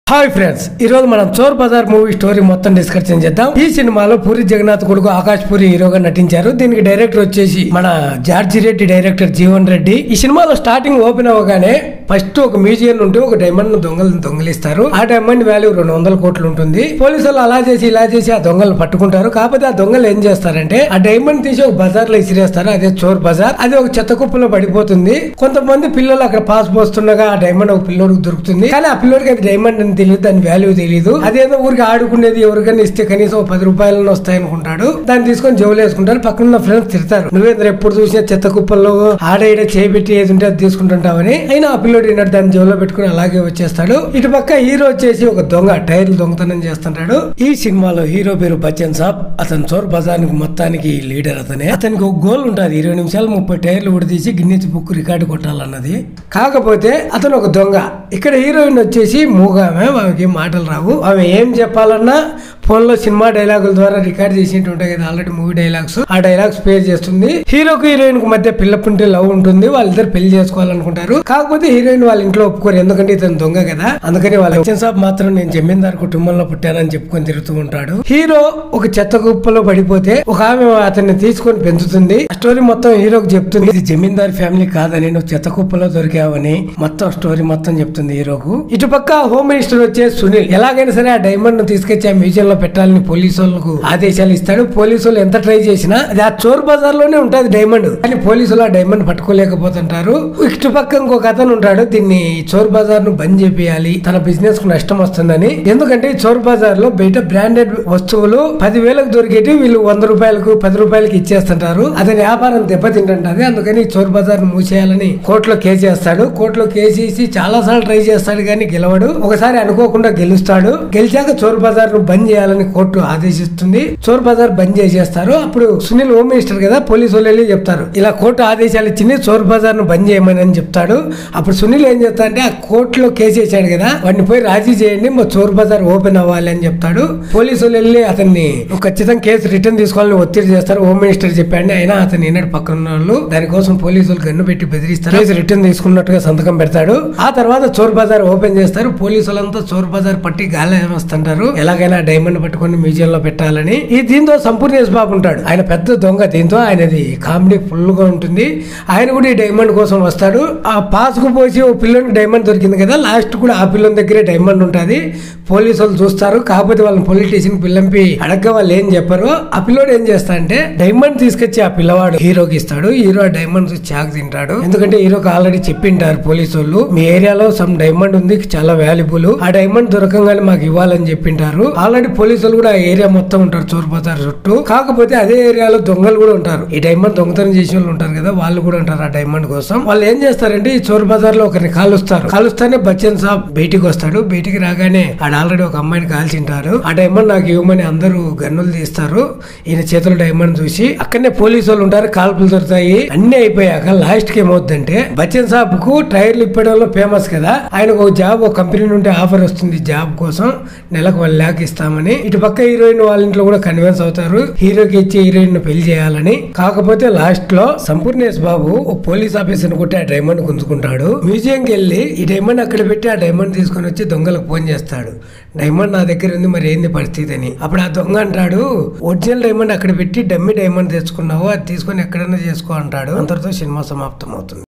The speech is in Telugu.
హాయ్ ఫ్రెండ్స్ ఈ రోజు మనం చోర్ బజార్ మూవీ స్టోరీ మొత్తం డిస్కషన్ చేద్దాం ఈ సినిమాలో పూరి జగన్నాథ్ కొడుకు ఆకాష్ పూరి హీరోగా నటించారు దీనికి డైరెక్టర్ వచ్చేసి మన జార్జి రెడ్డి డైరెక్టర్ జీవన్ రెడ్డి ఈ సినిమాలో స్టార్టింగ్ ఓపెన్ అవ్వగానే ఫస్ట్ ఒక మ్యూజియం నుండి ఒక డైమండ్ దొంగలు దొంగలిస్తారు ఆ డైమండ్ వాల్యూ రెండు వందల కోట్లు ఉంటుంది పోలీసులు అలా చేసి ఇలా చేసి ఆ దొంగలు పట్టుకుంటారు కాకపోతే ఆ దొంగలు ఏం చేస్తారంటే ఆ డైమండ్ తీసి ఒక బజార్ లో ఇసిరేస్తారు అదే చోర్ బజార్ అది ఒక చెత్త కుప్పలో పడిపోతుంది కొంతమంది పిల్లలు అక్కడ పాస్ పోస్తుండగా ఆ డైమండ్ ఒక పిల్లోడికి దొరుకుతుంది కానీ ఆ పిల్లోడికి అది డైమండ్ అని తెలియదు దాని వాల్యూ తెలియదు అదేదో ఊరికి ఆడుకునేది ఎవరికైనా ఇస్తే కనీసం ఒక పది రూపాయలను వస్తాయనుకుంటాడు దాన్ని తీసుకొని జోలు వేసుకుంటారు పక్కన ఉన్న ఫ్రెండ్స్ తిడతారు నువ్వేంద్ర ఎప్పుడు చూసినా చెత్త కుప్పల్లో ఆడ ఈడ చేపెట్టి ఏది ఉంటే అది తీసుకుంటుంటావని అయినా ఆ పిల్లోడు ఈనాడు దాన్ని జోలో పెట్టుకుని అలాగే వచ్చేస్తాడు ఇటు పక్క హీరో వచ్చేసి ఒక దొంగ టైర్లు దొంగతనం చేస్తుంటాడు ఈ సినిమాలో హీరో పేరు బచ్చన్ సాబ్ అతను చోర్ బజార్నికి మొత్తానికి లీడర్ అతనే అతనికి ఒక గోల్ ఉంటుంది ఇరవై నిమిషాలు ముప్పై టైర్లు ఉడదీసి గిన్నెస్ బుక్ రికార్డు కొట్టాలన్నది కాకపోతే అతను ఒక దొంగ ఇక్కడ హీరోయిన్ వచ్చేసి మూగామె ఆమెకి మాటలు రావు ఆమె ఏం చెప్పాలన్నా ఫోన్ లో సినిమా డైలాగుల ద్వారా రికార్డ్ చేసినట్టు ఉంటాయి కదా ఆల్రెడీ మూవీ డైలాగ్స్ ఆ డైలాగ్స్ పే చేస్తుంది హీరోకి హీరోయిన్ కు మధ్య పిల్ల పుంటే లవ్ ఉంటుంది వాళ్ళిద్దరు పెళ్లి చేసుకోవాలనుకుంటారు కాకపోతే హీరోయిన్ వాళ్ళ ఇంట్లో ఒప్పుకోరు ఎందుకంటే ఇతను దొంగ కదా అందుకని వాళ్ళ బచ్చన్ సాబ్ మాత్రం నేను జమీందార్ కుటుంబంలో పుట్టానని చెప్పుకొని తిరుగుతూ ఉంటాడు హీరో ఒక చెత్త కుప్పలో పడిపోతే ఒక ఆమె అతన్ని తీసుకొని పెంచుతుంది ఆ స్టోరీ మొత్తం హీరోకి చెప్తుంది ఇది జమీందార్ ఫ్యామిలీ కాదని నువ్వు చెత్త కుప్పలో దొరికావని మొత్తం స్టోరీ మొత్తం చెప్తుంది హీరోకు ఇటుపక్క హోమ్ మినిస్టర్ వచ్చే సునీల్ ఎలాగైనా సరే ఆ డైమండ్ ను తీసుకొచ్చి ఆ మ్యూజియం లో పెట్టాలని పోలీసు వాళ్ళకు ఆదేశాలు ఇస్తాడు పోలీసు వాళ్ళు ఎంత ట్రై చేసినా అది ఆ చోర్ బజార్ లోనే ఉంటది డైమండ్ కానీ పోలీసులు ఆ డైమండ్ పట్టుకోలేకపోతుంటారు ఇటుపక్క ఇంకొక అతను ఉంటాడు దీన్ని ఈ చోర్ బజార్ ను బంద్ చేపియాలి తన బిజినెస్ కు నష్టం వస్తుందని ఎందుకంటే ఈ చోర్ బజార్ లో బయట బ్రాండెడ్ వస్తువులు పదివేలకు దొరికేటి వీళ్ళు వంద రూపాయలకు పది రూపాయలకి ఇచ్చేస్తుంటారు అతని వ్యాపారం దెబ్బతింటుంటది అందుకని ఈ చోర్ బజార్ ను మూసేయాలని కోర్టులో కేసు చేస్తాడు కోర్టులో కేసు వేసి చాలా సార్లు ట్రై చేస్తాడు కానీ గెలవడు ఒకసారి అనుకోకుండా గెలుస్తాడు గెలిచాక చోర్ బజార్ ను బంద్ చేయాలని కోర్టు ఆదేశిస్తుంది చోర్ బజార్ బంద్ చేసేస్తారు అప్పుడు సునీల్ హోమ్ మినిస్టర్ కదా పోలీసు వాళ్ళు వెళ్ళి చెప్తారు ఇలా కోర్టు ఆదేశాలు ఇచ్చింది చోర్ బజార్ ను బంద్ చేయమని అని చెప్తాడు అప్పుడు సునీల్ ఏం చెప్తాడంటే ఆ కోర్టులో కేసు వేసాడు కదా వాడిని పోయి రాజీ చేయండి మా చోర్ బజార్ ఓపెన్ అవ్వాలి అని చెప్తాడు పోలీసు వాళ్ళు వెళ్ళి అతన్ని "నువ్వు ఖచ్చితంగా కేసు రిటర్న్ తీసుకోవాలని ఒత్తిడి చేస్తారు హోమ్ మినిస్టర్ చెప్పాడు అయినా అతను ఈనాడు పక్కన ఉన్న వాళ్ళు దానికోసం పోలీసులు గన్ను పెట్టి బెదిరిస్తారు కేసు రిటర్న్ తీసుకున్నట్టుగా సంతకం పెడతాడు ఆ తర్వాత చోర్ బజార్ ఓపెన్ చేస్తారు పోలీసులంతా చోర్ బజార్ పట్టి గాలి వస్తుంటారు ఎలాగైనా డైమండ్ పట్టుకొని మ్యూజియం లో పెట్టాలని ఈ దీంతో సంపూర్ణేష్ బాబు ఉంటాడు ఆయన పెద్ద దొంగ దీంతో ఆయనది కామెడీ ఫుల్ గా ఉంటుంది ఆయన కూడా ఈ డైమండ్ కోసం వస్తాడు ఆ పాస్ కు పోసి ఓ పిల్లని డైమండ్ దొరికింది కదా లాస్ట్ కూడా ఆ పిల్లని దగ్గరే డైమండ్ ఉంటుంది పోలీసు వాళ్ళు చూస్తారు కాకపోతే వాళ్ళని పోలీస్ స్టేషన్ పిల్లంపి అడగ వాళ్ళు ఏం చెప్పారు ఆ పిల్లోడు ఏం చేస్తా అంటే డైమండ్ తీసుకొచ్చి ఆ పిల్లవాడు హీరోకి ఇస్తాడు హీరో ఆ డైమండ్ చాక్ తింటాడు ఎందుకంటే హీరోకి ఆల్రెడీ చెప్పింటారు పోలీసు వాళ్ళు మీ ఏరియాలో సమ్ డైమండ్ ఉంది చాలా వాల్యుబుల్ ఆ డైమండ్ దొరకంగానే మాకు ఇవ్వాలని చెప్పింటారు ఆల్రెడీ పోలీసులు కూడా ఆ ఏరియా మొత్తం ఉంటారు చోరుపోతారు చుట్టూ కాకపోతే అదే ఏరియాలో దొంగలు కూడా ఉంటారు ఈ డైమండ్ దొంగతనం చేసే వాళ్ళు ఉంటారు కదా వాళ్ళు కూడా ఉంటారు ఆ డైమండ్ కోసం వాళ్ళు ఏం చేస్తారంటే ఈ చోర్ బజార్ లో ఒకరిని కాలుస్తారు కాలుస్తానే బచ్చన్ సాబ్ బయటికి వస్తాడు బయటికి రాగానే ఆడ ఆల్రెడీ ఒక అమ్మాయిని కాల్చింటారు ఆ డైమండ్ నాకు ఇవ్వమని అందరూ గన్నులు తీస్తారు ఈయన చేతులు డైమండ్ చూసి అక్కడనే పోలీసు వాళ్ళు ఉంటారు కాల్పులు దొరుకుతాయి అన్ని అయిపోయాక లాస్ట్ కి ఏమవుతుందంటే బచ్చన్ సాబ్ కు టైర్లు ఇప్పడంలో ఫేమస్ కదా ఆయనకు ఒక జాబ్ ఒక కంపెనీ నుండి ఆఫర్ వస్తుంది జాబ్ కోసం నెలకు వన్ ల్యాక్ ఇస్తామని ఇటు పక్క హీరోయిన్ వాళ్ళ ఇంట్లో కూడా కన్విన్స్ అవుతారు హీరోకి ఇచ్చి హీరోయిన్ ను పెళ్లి చేయాలని కాకపోతే లాస్ట్ లో సంపూర్ణేష్ బాబు ఓ పోలీస్ ఆఫీసర్ కొట్టి ఆ డైమండ్ గుంజుకుంటాడు మ్యూజియం కి వెళ్ళి ఈ డైమండ్ అక్కడ పెట్టి ఆ డైమండ్ తీసుకొని వచ్చి దొంగలకు ఫోన్ చేస్తాడు డైమండ్ నా దగ్గర ఉంది మరి ఏంది పరిస్థితి అని అప్పుడు ఆ దొంగ అంటాడు ఒరిజినల్ డైమండ్ అక్కడ పెట్టి డమ్మి డైమండ్ తెచ్చుకున్నావు అది తీసుకొని ఎక్కడైనా చేసుకో అంటాడు అంతటితో సినిమా సమాప్తం అవుతుంది